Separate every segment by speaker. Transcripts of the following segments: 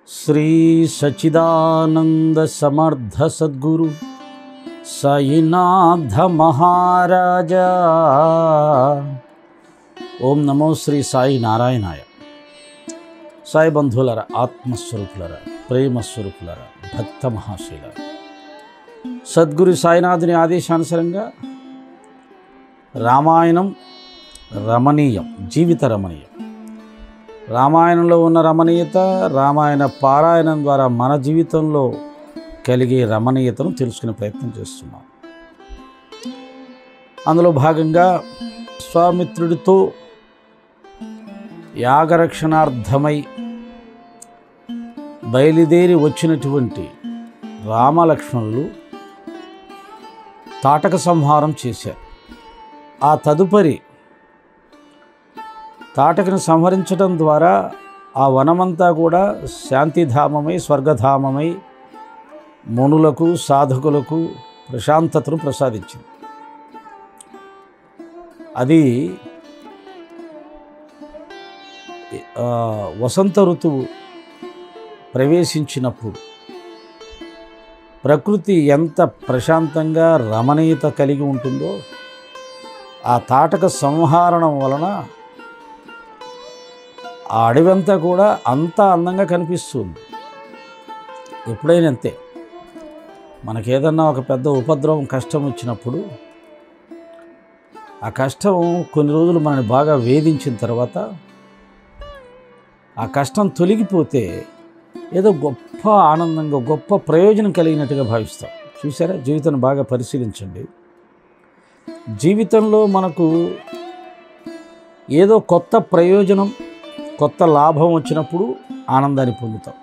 Speaker 1: శ్రీ సచిదానంద సమర్థ సద్గురు సాయినాథ మహారాజా ఓం నమో శ్రీ సాయి నారాయణాయ సాయి బంధువులర ఆత్మస్వరూపులర ప్రేమస్వరూపులర భక్త మహాశీలర సద్గురు సాయినాథుని ఆదేశానుసారంగా రామాయణం రమణీయం జీవిత రమణీయం రామాయణంలో ఉన్న రమణీయత రామాయణ పారాయణం ద్వారా మన జీవితంలో కలిగే రమణీయతను తెలుసుకునే ప్రయత్నం చేస్తున్నాం అందులో భాగంగా విశ్వామిత్రుడితో యాగరక్షణార్థమై బయలుదేరి వచ్చినటువంటి రామలక్ష్మణులు తాటక సంహారం చేశారు ఆ తదుపరి తాటకను సంహరించడం ద్వారా ఆ వనమంతా కూడా శాంతిధామమై స్వర్గధామమై మునులకు సాధకులకు ప్రశాంతతను ప్రసాదించింది అది ఆ, వసంత ఋతువు ప్రవేశించినప్పుడు ప్రకృతి ఎంత ప్రశాంతంగా రమణీయత కలిగి ఉంటుందో ఆ తాటక సంహారణం వలన ఆ అడవంతా కూడా అంత అందంగా కనిపిస్తుంది ఎప్పుడైనా అంతే మనకేదన్నా ఒక పెద్ద ఉపద్రవం కష్టం వచ్చినప్పుడు ఆ కష్టం కొన్ని రోజులు మనని బాగా వేధించిన తర్వాత ఆ కష్టం తొలగిపోతే ఏదో గొప్ప ఆనందంగా గొప్ప ప్రయోజనం కలిగినట్టుగా భావిస్తాం చూసారా జీవితాన్ని బాగా పరిశీలించండి జీవితంలో మనకు ఏదో కొత్త ప్రయోజనం కొత్త లాభం వచ్చినప్పుడు ఆనందాన్ని పొందుతాం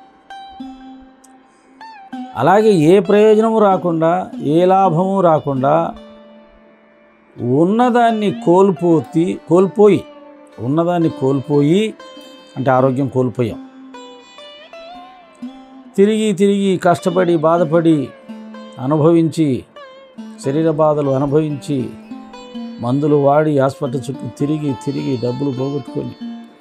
Speaker 1: అలాగే ఏ ప్రయోజనము రాకుండా ఏ లాభము రాకుండా ఉన్నదాన్ని కోల్పోతి కోల్పోయి ఉన్నదాన్ని కోల్పోయి అంటే ఆరోగ్యం కోల్పోయాం తిరిగి తిరిగి కష్టపడి బాధపడి అనుభవించి శరీర బాధలు అనుభవించి మందులు వాడి హాస్పిటల్ చుట్టూ తిరిగి తిరిగి డబ్బులు పోగొట్టుకొని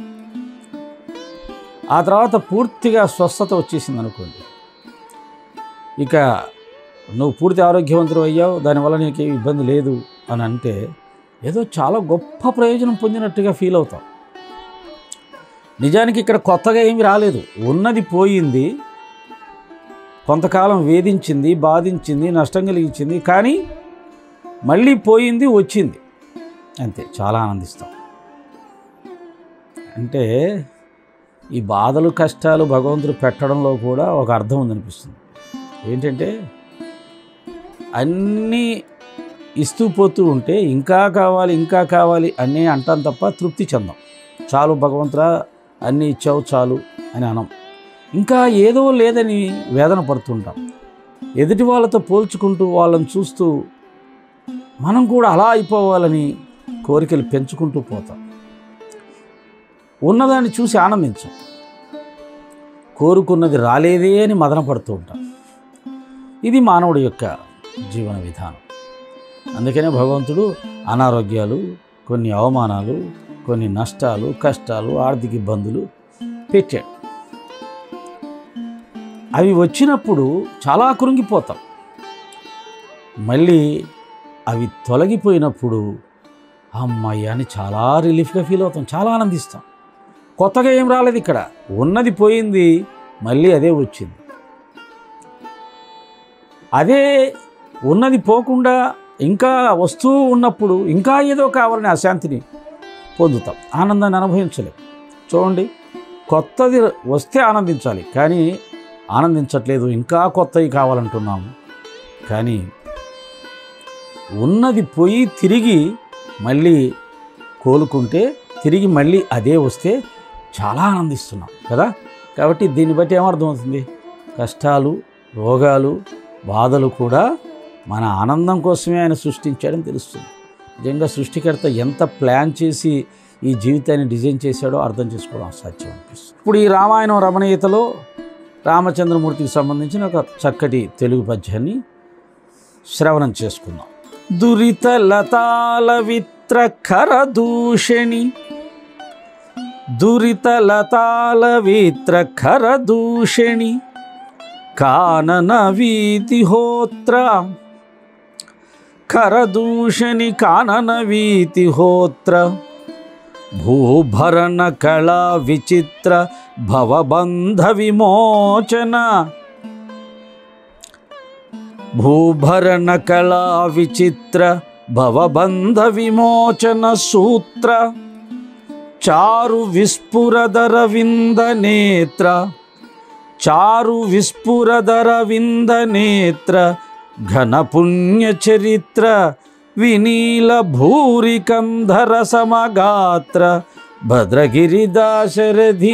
Speaker 1: ఆ తర్వాత పూర్తిగా స్వస్థత వచ్చేసింది అనుకోండి ఇక నువ్వు పూర్తి ఆరోగ్యవంతుడు అయ్యావు దానివల్ల నీకు ఏ ఇబ్బంది లేదు అని అంటే ఏదో చాలా గొప్ప ప్రయోజనం పొందినట్టుగా ఫీల్ అవుతాం నిజానికి ఇక్కడ కొత్తగా ఏమీ రాలేదు ఉన్నది పోయింది కొంతకాలం వేధించింది బాధించింది నష్టం కలిగించింది కానీ మళ్ళీ పోయింది వచ్చింది అంతే చాలా ఆనందిస్తాం అంటే ఈ బాధలు కష్టాలు భగవంతుడు పెట్టడంలో కూడా ఒక అర్థం ఉందనిపిస్తుంది ఏంటంటే అన్నీ ఇస్తూ పోతూ ఉంటే ఇంకా కావాలి ఇంకా కావాలి అన్నీ అంటాం తప్ప తృప్తి చెందాం చాలు భగవంతురా అన్నీ ఇచ్చావు చాలు అని అనం ఇంకా ఏదో లేదని వేదన పడుతుంటాం ఎదుటి వాళ్ళతో పోల్చుకుంటూ వాళ్ళని చూస్తూ మనం కూడా అలా అయిపోవాలని కోరికలు పెంచుకుంటూ పోతాం ఉన్నదాన్ని చూసి ఆనందించాం కోరుకున్నది రాలేదే అని మదన పడుతూ ఉంటాం ఇది మానవుడి యొక్క జీవన విధానం అందుకనే భగవంతుడు అనారోగ్యాలు కొన్ని అవమానాలు కొన్ని నష్టాలు కష్టాలు ఆర్థిక ఇబ్బందులు పెట్టాడు అవి వచ్చినప్పుడు చాలా కృంగిపోతాం మళ్ళీ అవి తొలగిపోయినప్పుడు అమ్మాయి అని చాలా రిలీఫ్గా ఫీల్ అవుతాం చాలా ఆనందిస్తాం కొత్తగా ఏం రాలేదు ఇక్కడ ఉన్నది పోయింది మళ్ళీ అదే వచ్చింది అదే ఉన్నది పోకుండా ఇంకా వస్తూ ఉన్నప్పుడు ఇంకా ఏదో కావాలని అశాంతిని పొందుతాం ఆనందాన్ని అనుభవించలేం చూడండి కొత్తది వస్తే ఆనందించాలి కానీ ఆనందించట్లేదు ఇంకా కొత్తవి కావాలంటున్నాము కానీ ఉన్నది పోయి తిరిగి మళ్ళీ కోలుకుంటే తిరిగి మళ్ళీ అదే వస్తే చాలా ఆనందిస్తున్నాం కదా కాబట్టి దీన్ని బట్టి ఏమర్థమవుతుంది కష్టాలు రోగాలు బాధలు కూడా మన ఆనందం కోసమే ఆయన సృష్టించాడని తెలుస్తుంది నిజంగా సృష్టికర్త ఎంత ప్లాన్ చేసి ఈ జీవితాన్ని డిజైన్ చేశాడో అర్థం చేసుకోవడం అసాధ్యం అనిపిస్తుంది ఇప్పుడు ఈ రామాయణం రమణీయతలో రామచంద్రమూర్తికి సంబంధించిన ఒక చక్కటి తెలుగు పద్యాన్ని శ్రవణం చేసుకుందాం దురిత లతాల విత్ర కరదూషణి దురితలతాల వీత్ర ఖరదూషణి కానన వీతిహోత్ర ఖరదూషణి కానన వీతిహోత్ర భూభరణ కళా విచిత్ర భవబంధ విమోచన భూభరణ కళా విచిత్ర భవబంధ విమోచన సూత్ర చారు విస్ఫురదర వింద నేత్ర చారు విస్ఫురదర వింద నేత్ర ఘన పుణ్య చరిత్ర వినీల భూరి కంధర సమగాత్ర భద్రగిరి దాశరథీ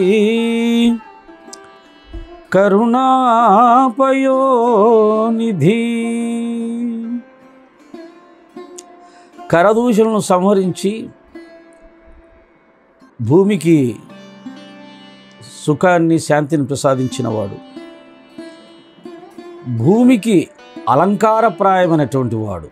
Speaker 1: కరుణాపయోనిధి కరదూషణను సంహరించి భూమికి సుఖాన్ని శాంతిని ప్రసాదించినవాడు భూమికి అలంకారప్రాయమైనటువంటి వాడు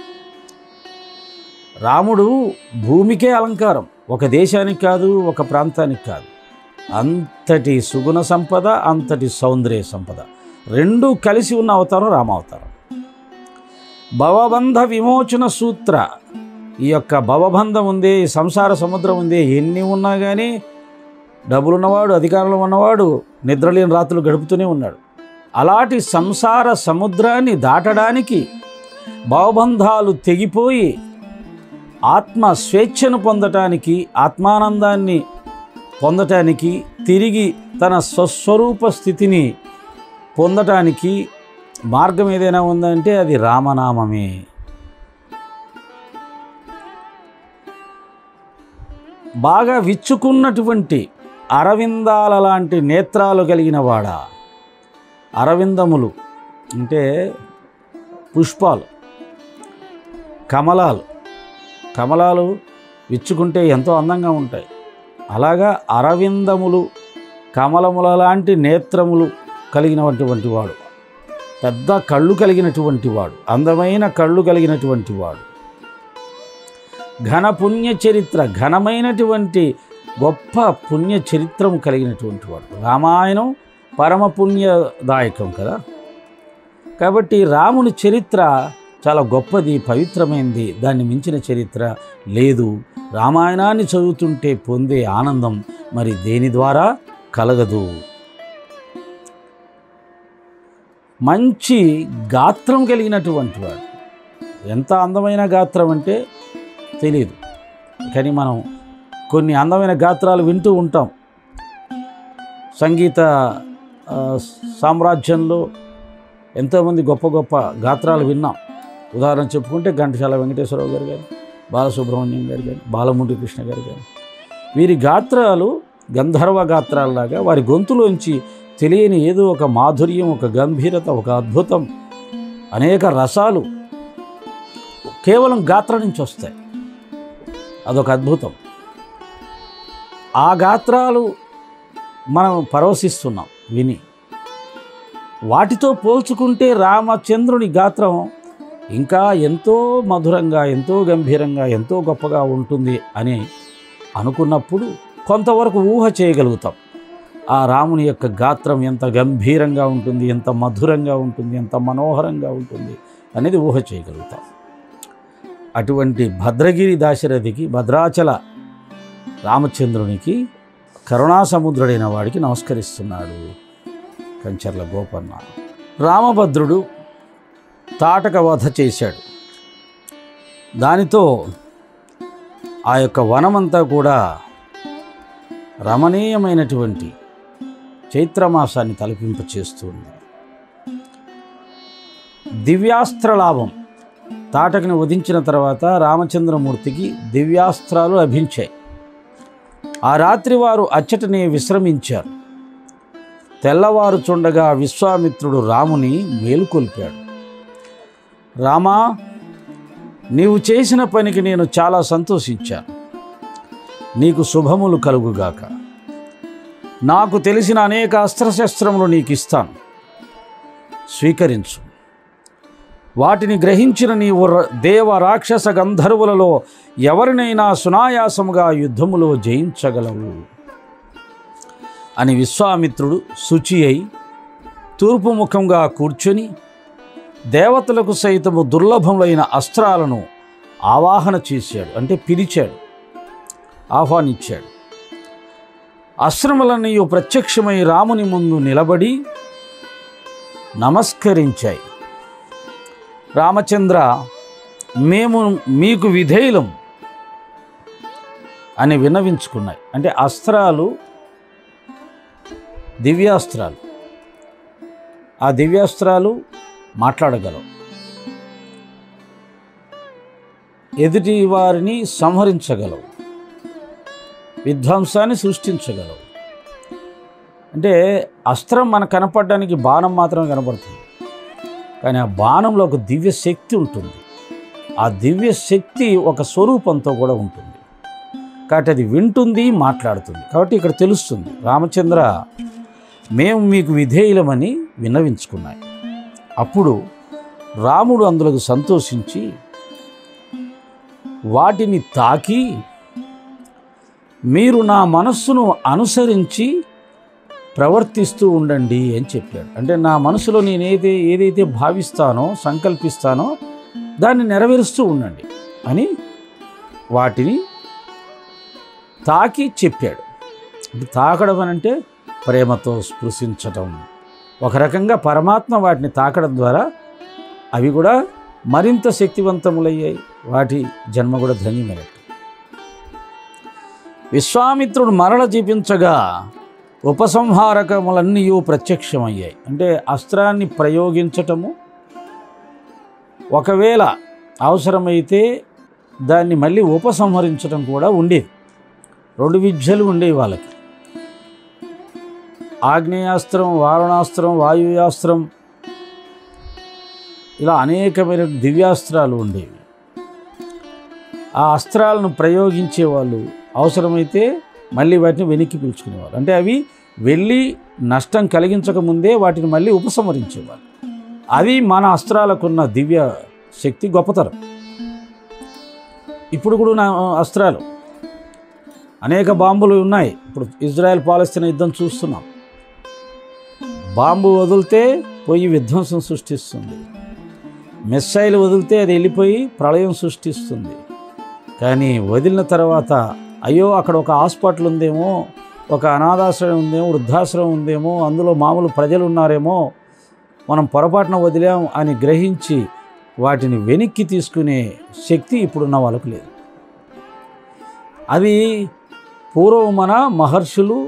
Speaker 1: రాముడు భూమికే అలంకారం ఒక దేశానికి కాదు ఒక ప్రాంతానికి కాదు అంతటి సుగుణ సంపద అంతటి సౌందర్య సంపద రెండూ కలిసి ఉన్న అవతారం రామావతారం భవబంధ విమోచన సూత్ర ఈ యొక్క భవబంధం ఉంది ఈ సంసార సముద్రం ఉంది ఎన్ని ఉన్నా కానీ డబ్బులున్నవాడు అధికారంలో ఉన్నవాడు నిద్రలేని రాత్రులు గడుపుతూనే ఉన్నాడు అలాంటి సంసార సముద్రాన్ని దాటడానికి భవబంధాలు తెగిపోయి ఆత్మ స్వేచ్ఛను పొందటానికి ఆత్మానందాన్ని పొందటానికి తిరిగి తన స్వస్వరూప స్థితిని పొందటానికి మార్గం ఏదైనా ఉందంటే అది రామనామమే బాగా విచ్చుకున్నటువంటి అరవిందాల లాంటి నేత్రాలు కలిగిన వాడా అరవిందములు అంటే పుష్పాలు కమలాలు కమలాలు విచ్చుకుంటే ఎంతో అందంగా ఉంటాయి అలాగా అరవిందములు కమలముల లాంటి నేత్రములు కలిగినటువంటి వాడు పెద్ద కళ్ళు కలిగినటువంటి వాడు అందమైన కళ్ళు కలిగినటువంటి వాడు ఘన పుణ్య చరిత్ర ఘనమైనటువంటి గొప్ప పుణ్య చరిత్రం కలిగినటువంటి వాడు రామాయణం పరమ పుణ్యదాయకం కదా కాబట్టి రాముని చరిత్ర చాలా గొప్పది పవిత్రమైంది దాన్ని మించిన చరిత్ర లేదు రామాయణాన్ని చదువుతుంటే పొందే ఆనందం మరి దేని ద్వారా కలగదు మంచి గాత్రం కలిగినటువంటి వాడు ఎంత అందమైన గాత్రం అంటే తెలియదు కానీ మనం కొన్ని అందమైన గాత్రాలు వింటూ ఉంటాం సంగీత ఆ, సామ్రాజ్యంలో ఎంతోమంది గొప్ప గొప్ప గాత్రాలు విన్నాం ఉదాహరణ చెప్పుకుంటే ఘంటసాల వెంకటేశ్వరరావు గారు కానీ బాలసుబ్రహ్మణ్యం గారు కానీ బాలముండి కృష్ణ గారు కానీ వీరి గాత్రాలు గంధర్వ గాత్రాల్లాగా వారి గొంతులోంచి తెలియని ఏదో ఒక మాధుర్యం ఒక గంభీరత ఒక అద్భుతం అనేక రసాలు కేవలం గాత్రం నుంచి వస్తాయి అదొక అద్భుతం ఆ గాత్రాలు మనం పరవశిస్తున్నాం విని వాటితో పోల్చుకుంటే రామచంద్రుని గాత్రం ఇంకా ఎంతో మధురంగా ఎంతో గంభీరంగా ఎంతో గొప్పగా ఉంటుంది అని అనుకున్నప్పుడు కొంతవరకు ఊహ చేయగలుగుతాం ఆ రాముని యొక్క గాత్రం ఎంత గంభీరంగా ఉంటుంది ఎంత మధురంగా ఉంటుంది ఎంత మనోహరంగా ఉంటుంది అనేది ఊహ చేయగలుగుతాం అటువంటి భద్రగిరి దాశరథికి భద్రాచల రామచంద్రునికి కరుణాసముద్రుడైన వాడికి నమస్కరిస్తున్నాడు కంచర్ల గోపన్న రామభద్రుడు తాటక వధ చేశాడు దానితో ఆ యొక్క వనమంతా కూడా రమణీయమైనటువంటి చైత్రమాసాన్ని తలపింప చేస్తుంది దివ్యాస్త్ర లాభం తాటకని వధించిన తర్వాత రామచంద్రమూర్తికి దివ్యాస్త్రాలు లభించాయి ఆ రాత్రి వారు అచ్చటనే విశ్రమించారు తెల్లవారుచుండగా విశ్వామిత్రుడు రాముని మేలుకొల్పాడు రామా నీవు చేసిన పనికి నేను చాలా సంతోషించాను నీకు శుభములు కలుగుగాక నాకు తెలిసిన అనేక అస్త్రశస్త్రములు నీకు ఇస్తాను స్వీకరించు వాటిని గ్రహించిన నీవు ర- దేవ రాక్షస గంధర్వులలో ఎవరినైనా సునాయాసముగా యుద్ధములో జయించగలవు అని విశ్వామిత్రుడు శుచి అయి తూర్పు ముఖంగా కూర్చొని దేవతలకు సైతము దుర్లభములైన అస్త్రాలను ఆవాహన చేశాడు అంటే పిలిచాడు ఆహ్వానించాడు అశ్రములన్నీ ప్రత్యక్షమై రాముని ముందు నిలబడి నమస్కరించాయి రామచంద్ర మేము మీకు విధేయులం అని విన్నవించుకున్నాయి అంటే అస్త్రాలు దివ్యాస్త్రాలు ఆ దివ్యాస్త్రాలు మాట్లాడగలవు ఎదుటి వారిని సంహరించగలవు విధ్వంసాన్ని సృష్టించగలవు అంటే అస్త్రం మనకు కనపడడానికి బాణం మాత్రమే కనపడుతుంది కానీ ఆ బాణంలో ఒక దివ్య శక్తి ఉంటుంది ఆ దివ్య శక్తి ఒక స్వరూపంతో కూడా ఉంటుంది కాబట్టి అది వింటుంది మాట్లాడుతుంది కాబట్టి ఇక్కడ తెలుస్తుంది రామచంద్ర మేము మీకు విధేయులమని విన్నవించుకున్నాయి అప్పుడు రాముడు అందులకు సంతోషించి వాటిని తాకి మీరు నా మనస్సును అనుసరించి ప్రవర్తిస్తూ ఉండండి అని చెప్పాడు అంటే నా మనసులో నేనేది ఏదైతే భావిస్తానో సంకల్పిస్తానో దాన్ని నెరవేరుస్తూ ఉండండి అని వాటిని తాకి చెప్పాడు అంటే తాకడం అని అంటే ప్రేమతో స్పృశించటం ఒక రకంగా పరమాత్మ వాటిని తాకడం ద్వారా అవి కూడా మరింత శక్తివంతములయ్యాయి వాటి జన్మ కూడా ధన్యమైనట్టు విశ్వామిత్రుడు మరల జీపించగా ఉపసంహారకములన్నీ ప్రత్యక్షమయ్యాయి అంటే అస్త్రాన్ని ప్రయోగించటము ఒకవేళ అవసరమైతే దాన్ని మళ్ళీ ఉపసంహరించడం కూడా ఉండేది రెండు విద్యలు ఉండేవి వాళ్ళకి ఆగ్నేయాస్త్రం వారణాస్త్రం వాయుయాస్త్రం ఇలా అనేకమైన దివ్యాస్త్రాలు ఉండేవి ఆ అస్త్రాలను ప్రయోగించే వాళ్ళు అవసరమైతే మళ్ళీ వాటిని వెనక్కి పిలుచుకునేవారు అంటే అవి వెళ్ళి నష్టం కలిగించక ముందే వాటిని మళ్ళీ ఉపసంహరించేవారు అది మన అస్త్రాలకున్న దివ్య శక్తి గొప్పతరం ఇప్పుడు కూడా నా అస్త్రాలు అనేక బాంబులు ఉన్నాయి ఇప్పుడు ఇజ్రాయెల్ పాలస్తీన్ యుద్ధం చూస్తున్నాం బాంబు వదిలితే పోయి విధ్వంసం సృష్టిస్తుంది మిస్సైల్ వదిలితే అది వెళ్ళిపోయి ప్రళయం సృష్టిస్తుంది కానీ వదిలిన తర్వాత అయ్యో అక్కడ ఒక హాస్పిటల్ ఉందేమో ఒక అనాథాశ్రయం ఉందేమో వృద్ధాశ్రయం ఉందేమో అందులో మామూలు ప్రజలు ఉన్నారేమో మనం పొరపాటున వదిలాం అని గ్రహించి వాటిని వెనక్కి తీసుకునే శక్తి ఇప్పుడున్న వాళ్ళకు లేదు అది పూర్వం మన మహర్షులు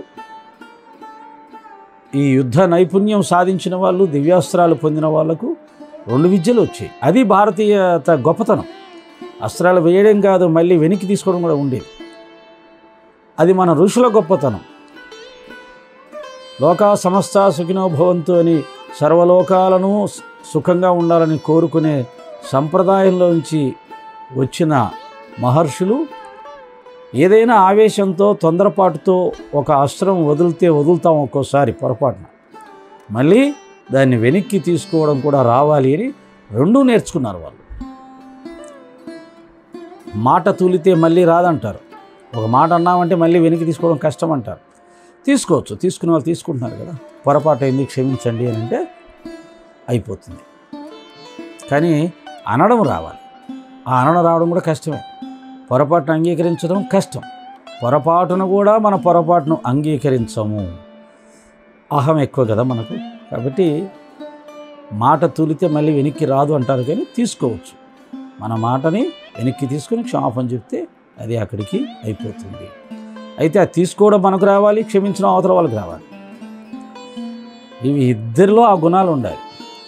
Speaker 1: ఈ యుద్ధ నైపుణ్యం సాధించిన వాళ్ళు దివ్యాస్త్రాలు పొందిన వాళ్ళకు రెండు విద్యలు వచ్చాయి అది భారతీయత గొప్పతనం అస్త్రాలు వేయడం కాదు మళ్ళీ వెనక్కి తీసుకోవడం కూడా ఉండేది అది మన ఋషుల గొప్పతనం లోకా సమస్త సుఖినో భవంతు అని సర్వలోకాలను సు- సుఖంగా ఉండాలని కోరుకునే సంప్రదాయంలోంచి వచ్చిన మహర్షులు ఏదైనా ఆవేశంతో తొందరపాటుతో ఒక అస్త్రం వదిలితే వదులుతాం ఒక్కోసారి పొరపాటున మళ్ళీ దాన్ని వెనక్కి తీసుకోవడం కూడా రావాలి అని రెండూ నేర్చుకున్నారు వాళ్ళు మాట తూలితే మళ్ళీ రాదంటారు ఒక మాట అన్నామంటే మళ్ళీ వెనక్కి తీసుకోవడం కష్టం అంటారు తీసుకోవచ్చు తీసుకునే వాళ్ళు తీసుకుంటున్నారు కదా పొరపాటు అయింది క్షమించండి అని అంటే అయిపోతుంది కానీ అనడం రావాలి ఆ అనడం రావడం కూడా కష్టమే పొరపాటును అంగీకరించడం కష్టం పొరపాటును కూడా మన పొరపాటును అంగీకరించము అహం ఎక్కువ కదా మనకు కాబట్టి మాట తూలితే మళ్ళీ వెనక్కి రాదు అంటారు కానీ తీసుకోవచ్చు మన మాటని వెనక్కి తీసుకుని క్షమాపణ చెప్తే అది అక్కడికి అయిపోతుంది అయితే అది తీసుకోవడం మనకు రావాలి క్షమించడం అవతల వాళ్ళకి రావాలి ఇవి ఇద్దరిలో ఆ గుణాలు ఉండాలి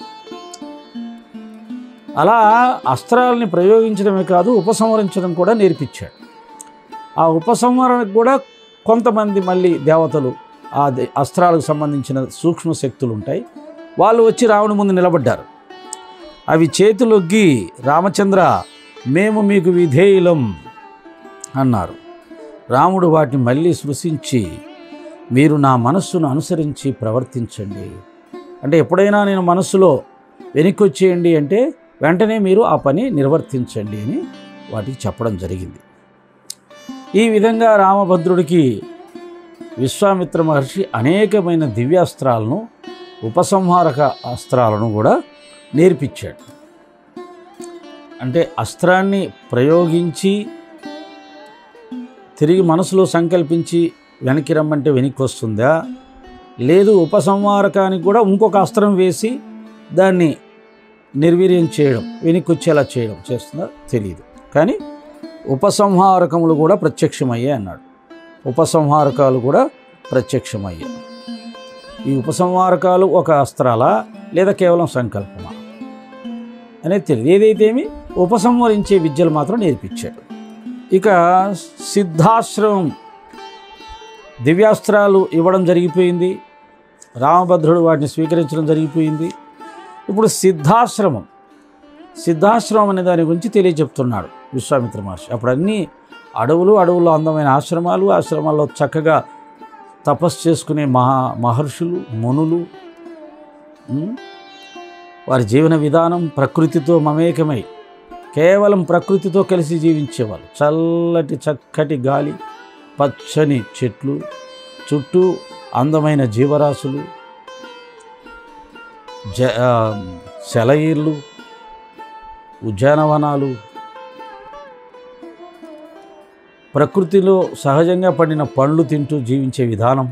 Speaker 1: అలా అస్త్రాలని ప్రయోగించడమే కాదు ఉపసంహరించడం కూడా నేర్పించాడు ఆ ఉపసంహరణకు కూడా కొంతమంది మళ్ళీ దేవతలు ఆ దే- అస్త్రాలకు సంబంధించిన సూక్ష్మ శక్తులు ఉంటాయి వాళ్ళు వచ్చి రావణి ముందు నిలబడ్డారు అవి చేతులొగ్గి రామచంద్ర మేము మీకు విధేయులం అన్నారు రాముడు వాటిని మళ్ళీ స్పృశించి మీరు నా మనస్సును అనుసరించి ప్రవర్తించండి అంటే ఎప్పుడైనా నేను మనస్సులో వెనక్కి వచ్చేయండి అంటే వెంటనే మీరు ఆ పని నిర్వర్తించండి అని వాటికి చెప్పడం జరిగింది ఈ విధంగా రామభద్రుడికి విశ్వామిత్ర మహర్షి అనేకమైన దివ్యాస్త్రాలను ఉపసంహారక అస్త్రాలను కూడా నేర్పించాడు అంటే అస్త్రాన్ని ప్రయోగించి తిరిగి మనసులో సంకల్పించి వెనక్కి రమ్మంటే వెనక్కి వస్తుందా లేదు ఉపసంహారకానికి కూడా ఇంకొక అస్త్రం వేసి దాన్ని నిర్వీర్యం చేయడం వెనక్కి వచ్చేలా చేయడం చేస్తుందా తెలియదు కానీ ఉపసంహారకములు కూడా ప్రత్యక్షమయ్యాయి అన్నాడు ఉపసంహారకాలు కూడా ప్రత్యక్షమయ్యాయి ఈ ఉపసంహారకాలు ఒక అస్త్రాలా లేదా కేవలం సంకల్పమా అనేది తెలియదు ఏదైతేమి ఉపసంహరించే విద్యలు మాత్రం నేర్పించాడు ఇక సిద్ధాశ్రమం దివ్యాస్త్రాలు ఇవ్వడం జరిగిపోయింది రామభద్రుడు వాటిని స్వీకరించడం జరిగిపోయింది ఇప్పుడు సిద్ధాశ్రమం సిద్ధాశ్రమం అనే దాని గురించి తెలియచెప్తున్నాడు విశ్వామిత్ర మహర్షి అప్పుడు అన్ని అడవులు అడవుల్లో అందమైన ఆశ్రమాలు ఆశ్రమాల్లో చక్కగా తపస్సు చేసుకునే మహా మహర్షులు మునులు ఉమ్, వారి జీవన విధానం ప్రకృతితో మమేకమై కేవలం ప్రకృతితో కలిసి జీవించేవాళ్ళు చల్లటి చక్కటి గాలి పచ్చని చెట్లు చుట్టూ అందమైన జీవరాశులు జ ఆ, సెలయిర్లు ఉద్యానవనాలు ప్రకృతిలో సహజంగా పండిన పండ్లు తింటూ జీవించే విధానం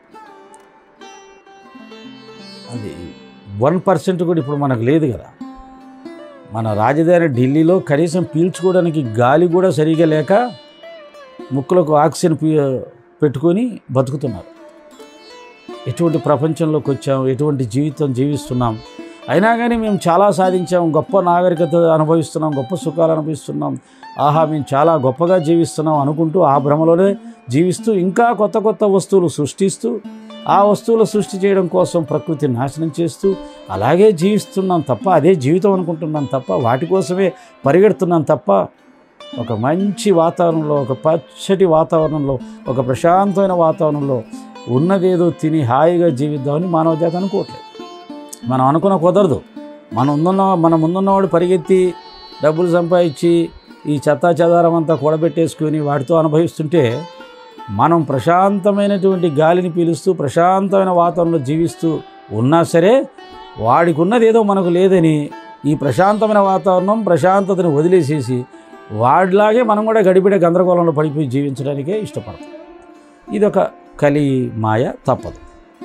Speaker 1: అది వన్ పర్సెంట్ కూడా ఇప్పుడు మనకు లేదు కదా మన రాజధాని ఢిల్లీలో కనీసం పీల్చుకోవడానికి గాలి కూడా సరిగా లేక ముక్కులకు ఆక్సిజన్ పీ పెట్టుకొని బతుకుతున్నారు ఎటువంటి ప్రపంచంలోకి వచ్చాం ఎటువంటి జీవితం జీవిస్తున్నాం అయినా కానీ మేము చాలా సాధించాం గొప్ప నాగరికత అనుభవిస్తున్నాం గొప్ప సుఖాలు అనుభవిస్తున్నాం ఆహా మేము చాలా గొప్పగా జీవిస్తున్నాం అనుకుంటూ ఆ భ్రమలోనే జీవిస్తూ ఇంకా కొత్త కొత్త వస్తువులు సృష్టిస్తూ ఆ వస్తువులు సృష్టి చేయడం కోసం ప్రకృతిని నాశనం చేస్తూ అలాగే జీవిస్తున్నాం తప్ప అదే జీవితం అనుకుంటున్నాం తప్ప వాటి కోసమే పరిగెడుతున్నాం తప్ప ఒక మంచి వాతావరణంలో ఒక పచ్చటి వాతావరణంలో ఒక ప్రశాంతమైన వాతావరణంలో ఉన్నదేదో తిని హాయిగా జీవిద్దామని మానవ జాతి అనుకోవట్లేదు మనం అనుకున్న కుదరదు మన ముందున్న మన ముందున్నవాడు పరిగెత్తి డబ్బులు సంపాదించి ఈ చెత్తా చెదారం అంతా కూడబెట్టేసుకొని వాటితో అనుభవిస్తుంటే మనం ప్రశాంతమైనటువంటి గాలిని పీలుస్తూ ప్రశాంతమైన వాతావరణంలో జీవిస్తూ ఉన్నా సరే వాడికి ఉన్నది ఏదో మనకు లేదని ఈ ప్రశాంతమైన వాతావరణం ప్రశాంతతని వదిలేసేసి వాడిలాగే మనం కూడా గడిబిడ గందరగోళంలో పడిపోయి జీవించడానికే ఇష్టపడతాం ఇదొక కలి మాయ తప్పదు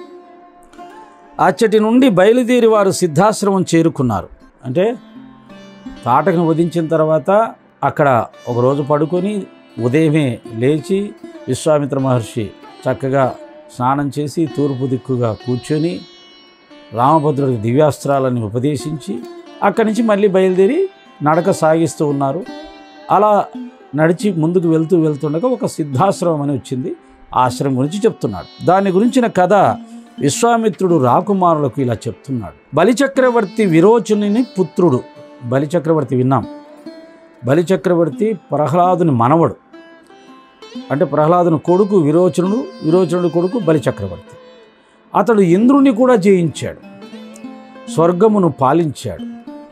Speaker 1: అచ్చటి నుండి బయలుదేరి వారు సిద్ధాశ్రమం చేరుకున్నారు అంటే తాటకను వధించిన తర్వాత అక్కడ ఒకరోజు పడుకొని ఉదయమే లేచి విశ్వామిత్ర మహర్షి చక్కగా స్నానం చేసి తూర్పు దిక్కుగా కూర్చొని రామభద్రుడికి దివ్యాస్త్రాలని ఉపదేశించి అక్కడి నుంచి మళ్ళీ బయలుదేరి నడక సాగిస్తూ ఉన్నారు అలా నడిచి ముందుకు వెళ్తూ వెళ్తుండగా ఒక సిద్ధాశ్రమం అని వచ్చింది ఆ ఆశ్రమం గురించి చెప్తున్నాడు దాని గురించిన కథ విశ్వామిత్రుడు రాకుమారులకు ఇలా చెప్తున్నాడు బలిచక్రవర్తి విరోచనుని పుత్రుడు బలిచక్రవర్తి విన్నాం బలిచక్రవర్తి ప్రహ్లాదుని మనవడు అంటే ప్రహ్లాదుని కొడుకు విరోచనుడు విరోచనుడి కొడుకు బలిచక్రవర్తి అతడు ఇంద్రుని కూడా జయించాడు స్వర్గమును పాలించాడు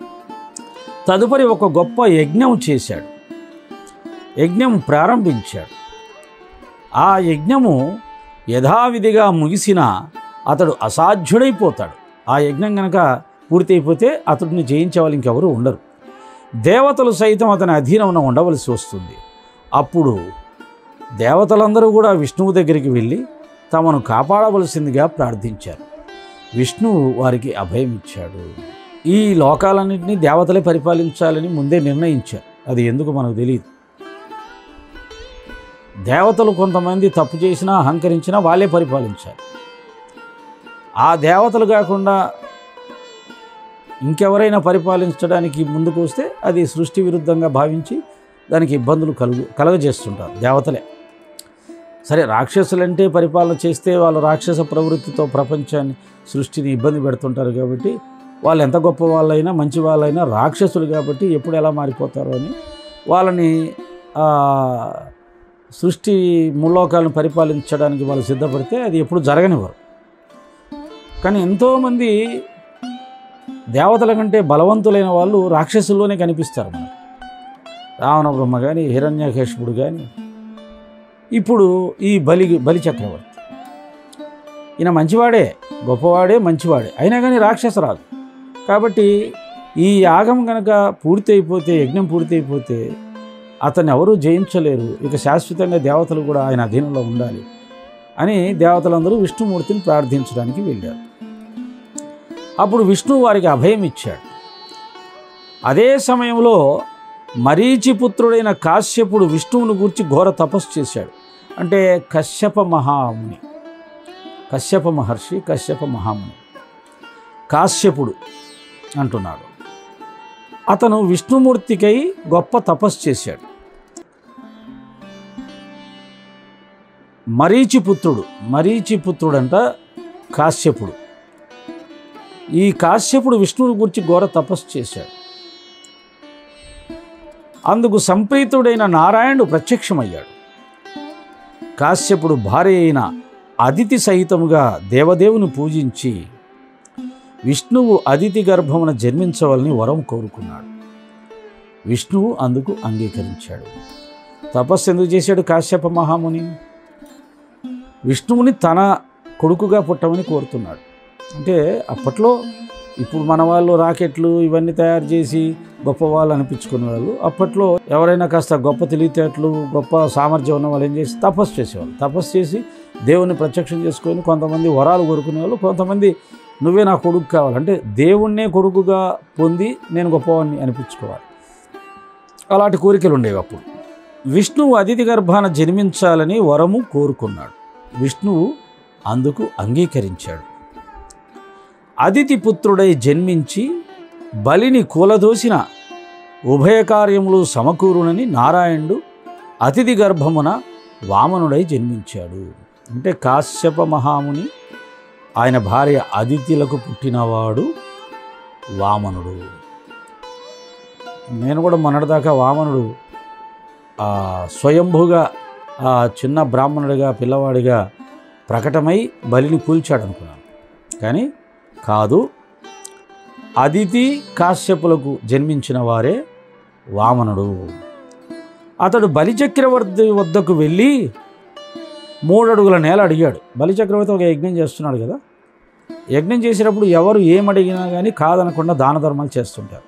Speaker 1: తదుపరి ఒక గొప్ప యజ్ఞం చేశాడు యజ్ఞం ప్రారంభించాడు ఆ యజ్ఞము యథావిధిగా ముగిసిన అతడు అసాధ్యుడైపోతాడు ఆ యజ్ఞం కనుక పూర్తయిపోతే అతడిని జయించే వాళ్ళు ఇంకెవరు ఉండరు దేవతలు సైతం అతని అధీనంలో ఉండవలసి వస్తుంది అప్పుడు దేవతలందరూ కూడా విష్ణువు దగ్గరికి వెళ్ళి తమను కాపాడవలసిందిగా ప్రార్థించారు విష్ణువు వారికి అభయం ఇచ్చాడు ఈ లోకాలన్నింటినీ దేవతలే పరిపాలించాలని ముందే నిర్ణయించారు అది ఎందుకు మనకు తెలియదు దేవతలు కొంతమంది తప్పు చేసినా అహంకరించినా వాళ్ళే పరిపాలించాలి ఆ దేవతలు కాకుండా ఇంకెవరైనా పరిపాలించడానికి ముందుకు వస్తే అది సృష్టి విరుద్ధంగా భావించి దానికి ఇబ్బందులు కలుగు కలగజేస్తుంటారు దేవతలే సరే రాక్షసులంటే పరిపాలన చేస్తే వాళ్ళు రాక్షస ప్రవృత్తితో ప్రపంచాన్ని సృష్టిని ఇబ్బంది పెడుతుంటారు కాబట్టి వాళ్ళు ఎంత గొప్ప వాళ్ళైనా మంచి వాళ్ళైనా రాక్షసులు కాబట్టి ఎప్పుడు ఎలా మారిపోతారో అని వాళ్ళని ఆ, సృష్టి ముల్లోకాలను పరిపాలించడానికి వాళ్ళు సిద్ధపడితే అది ఎప్పుడు జరగనివ్వరు కానీ ఎంతోమంది దేవతల కంటే బలవంతులైన వాళ్ళు రాక్షసుల్లోనే కనిపిస్తారు మనకు రావణ బ్రహ్మ కానీ హిరణ్యకేశపుడు కానీ ఇప్పుడు ఈ బలి బలి చక్రవర్తి ఈయన మంచివాడే గొప్పవాడే మంచివాడే అయినా కానీ రాక్షసరాజు కాబట్టి ఈ యాగం కనుక పూర్తి అయిపోతే యజ్ఞం పూర్తి అయిపోతే అతన్ని ఎవరూ జయించలేరు ఇక శాశ్వతంగా దేవతలు కూడా ఆయన అధీనంలో ఉండాలి అని దేవతలందరూ విష్ణుమూర్తిని ప్రార్థించడానికి వెళ్ళారు అప్పుడు విష్ణువు వారికి అభయం ఇచ్చాడు అదే సమయంలో మరీచిపుత్రుడైన కాశ్యపుడు విష్ణువును గూర్చి ఘోర తపస్సు చేశాడు అంటే కశ్యప మహాముని కశ్యప మహర్షి కశ్యప మహాముని కాశ్యపుడు అంటున్నాడు అతను విష్ణుమూర్తికై గొప్ప తపస్సు చేశాడు మరీచిపుత్రుడు మరీచిపుత్రుడంట కాశ్యపుడు ఈ కాశ్యపుడు విష్ణువుని గురించి ఘోర తపస్సు చేశాడు అందుకు సంప్రీతుడైన నారాయణుడు ప్రత్యక్షమయ్యాడు కాశ్యపుడు భార్య అయిన అదితి సహితముగా దేవదేవుని పూజించి విష్ణువు అదితి గర్భమున జన్మించవాలని వరం కోరుకున్నాడు విష్ణువు అందుకు అంగీకరించాడు తపస్సు ఎందుకు చేశాడు కాశ్యప మహాముని విష్ణువుని తన కొడుకుగా పుట్టమని కోరుతున్నాడు అంటే అప్పట్లో ఇప్పుడు మన వాళ్ళు రాకెట్లు ఇవన్నీ తయారు చేసి గొప్ప వాళ్ళు అనిపించుకునే వాళ్ళు అప్పట్లో ఎవరైనా కాస్త గొప్ప తెలివితేటలు గొప్ప సామర్థ్యం ఉన్న వాళ్ళు ఏం చేసి తపస్సు చేసేవాళ్ళు తపస్సు చేసి దేవుణ్ణి ప్రత్యక్షం చేసుకొని కొంతమంది వరాలు కోరుకునే వాళ్ళు కొంతమంది నువ్వే నా కొడుకు కావాలంటే దేవుణ్ణే కొడుకుగా పొంది నేను గొప్పవాడిని అనిపించుకోవాలి అలాంటి కోరికలు ఉండేవి అప్పుడు విష్ణువు అతిథి గర్భాన జన్మించాలని వరము కోరుకున్నాడు విష్ణువు అందుకు అంగీకరించాడు అదితి పుత్రుడై జన్మించి బలిని కూలదోసిన ఉభయ కార్యములు సమకూరునని నారాయణుడు అతిథి గర్భమున వామనుడై జన్మించాడు అంటే కాశ్యప మహాముని ఆయన భార్య అదితిలకు పుట్టినవాడు వామనుడు నేను కూడా మొన్నటిదాకా వామనుడు ఆ, స్వయంభుగా ఆ చిన్న బ్రాహ్మణుడిగా పిల్లవాడిగా ప్రకటమై బలిని కూల్చాడు అనుకున్నాను కానీ కాదు అదితి కాశ్యపులకు జన్మించిన వారే వామనుడు అతడు బలిచక్రవర్తి వద్దకు వెళ్ళి మూడడుగుల నేల అడిగాడు బలిచక్రవర్తి ఒక యజ్ఞం చేస్తున్నాడు కదా యజ్ఞం చేసేటప్పుడు ఎవరు ఏమడిగినా కానీ కాదనకుండా దాన ధర్మాలు చేస్తుంటారు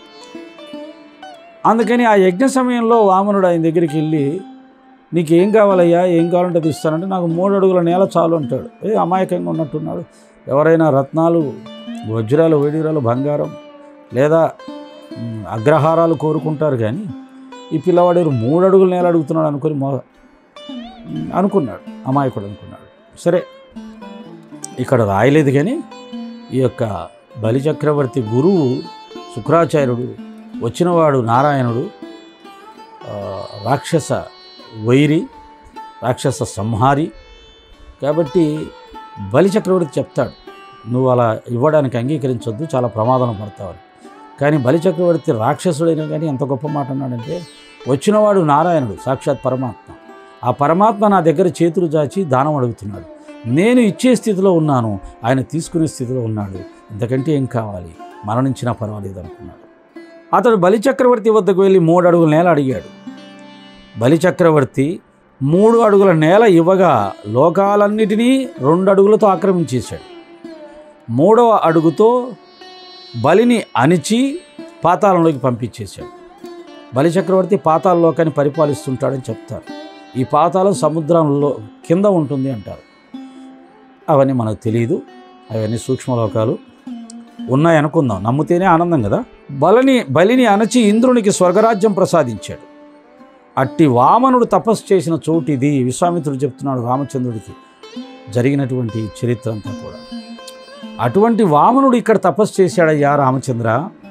Speaker 1: అందుకని ఆ యజ్ఞ సమయంలో వామనుడు ఆయన దగ్గరికి వెళ్ళి నీకు ఏం కావాలయ్యా ఏం కావాలంటే అది ఇస్తానంటే నాకు మూడు అడుగుల నేల చాలు అంటాడు ఏ అమాయకంగా ఉన్నట్టున్నాడు ఎవరైనా రత్నాలు వజ్రాలు వేడిరాలు బంగారం లేదా మ్, అగ్రహారాలు కోరుకుంటారు కానీ ఈ పిల్లవాడు ఎవరు మూడు అడుగుల నేల అడుగుతున్నాడు అనుకుని మో మ్, అనుకున్నాడు అమాయకుడు అనుకున్నాడు సరే ఇక్కడ రాయలేదు కానీ ఈ యొక్క బలిచక్రవర్తి గురువు శుక్రాచార్యుడు వచ్చినవాడు నారాయణుడు ఆ, రాక్షస వైరి రాక్షస సంహారి కాబట్టి బలిచక్రవర్తి చెప్తాడు నువ్వు అలా ఇవ్వడానికి అంగీకరించొద్దు చాలా ప్రమాదం పడతావు కానీ బలిచక్రవర్తి రాక్షసుడైనా కానీ ఎంత గొప్ప మాట అన్నాడంటే వచ్చినవాడు నారాయణుడు సాక్షాత్ పరమాత్మ ఆ పరమాత్మ నా దగ్గర చేతులు చాచి దానం అడుగుతున్నాడు నేను ఇచ్చే స్థితిలో ఉన్నాను ఆయన తీసుకునే స్థితిలో ఉన్నాడు ఇంతకంటే ఏం కావాలి మరణించినా పర్వాలేదు అనుకున్నాడు అతడు బలిచక్రవర్తి వద్దకు వెళ్ళి మూడు అడుగుల నేల అడిగాడు బలిచక్రవర్తి మూడు అడుగుల నేల ఇవ్వగా లోకాలన్నిటినీ రెండు అడుగులతో ఆక్రమించేశాడు మూడవ అడుగుతో బలిని అణిచి పాతాళంలోకి పంపించేశాడు బలిచక్రవర్తి పాతాళ లోకాన్ని పరిపాలిస్తుంటాడని చెప్తారు ఈ పాతాళం సముద్రంలో కింద ఉంటుంది అంటారు అవన్నీ మనకు తెలియదు అవన్నీ సూక్ష్మలోకాలు ఉన్నాయి అనుకుందాం నమ్మితేనే ఆనందం కదా బలిని బలిని అణచి ఇంద్రునికి స్వర్గరాజ్యం ప్రసాదించాడు అట్టి వామనుడు తపస్సు చేసిన చోటు ఇది విశ్వామిత్రుడు చెప్తున్నాడు రామచంద్రుడికి జరిగినటువంటి చరిత్ర అంతా కూడా అటువంటి వామనుడు ఇక్కడ తపస్సు చేశాడయ్యా రామచంద్ర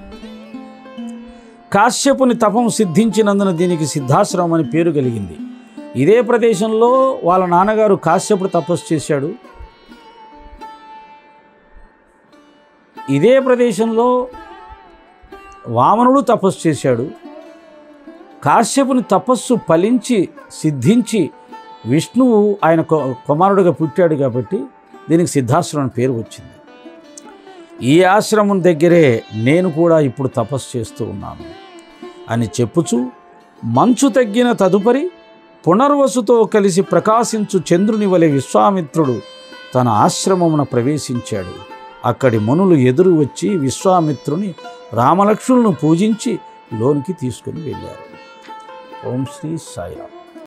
Speaker 1: కాశ్యపుని తపం సిద్ధించినందున దీనికి సిద్ధాశ్రమం అని పేరు కలిగింది ఇదే ప్రదేశంలో వాళ్ళ నాన్నగారు కాశ్యపుడు తపస్సు చేశాడు ఇదే ప్రదేశంలో వామనుడు తపస్సు చేశాడు కాశ్యపుని తపస్సు ఫలించి సిద్ధించి విష్ణువు ఆయన కు- కుమారుడిగా పుట్టాడు కాబట్టి దీనికి సిద్ధాశ్రమం అని పేరు వచ్చింది ఈ ఆశ్రమం దగ్గరే నేను కూడా ఇప్పుడు తపస్సు చేస్తూ ఉన్నాను అని చెప్పుచూ మంచు తగ్గిన తదుపరి పునర్వసుతో కలిసి ప్రకాశించు చంద్రుని వలె విశ్వామిత్రుడు తన ఆశ్రమమున ప్రవేశించాడు అక్కడి మునులు ఎదురు వచ్చి విశ్వామిత్రుని రామలక్ష్మణులను పూజించి లోనికి తీసుకుని వెళ్ళారు ఓం శ్రీ సాయిరామ్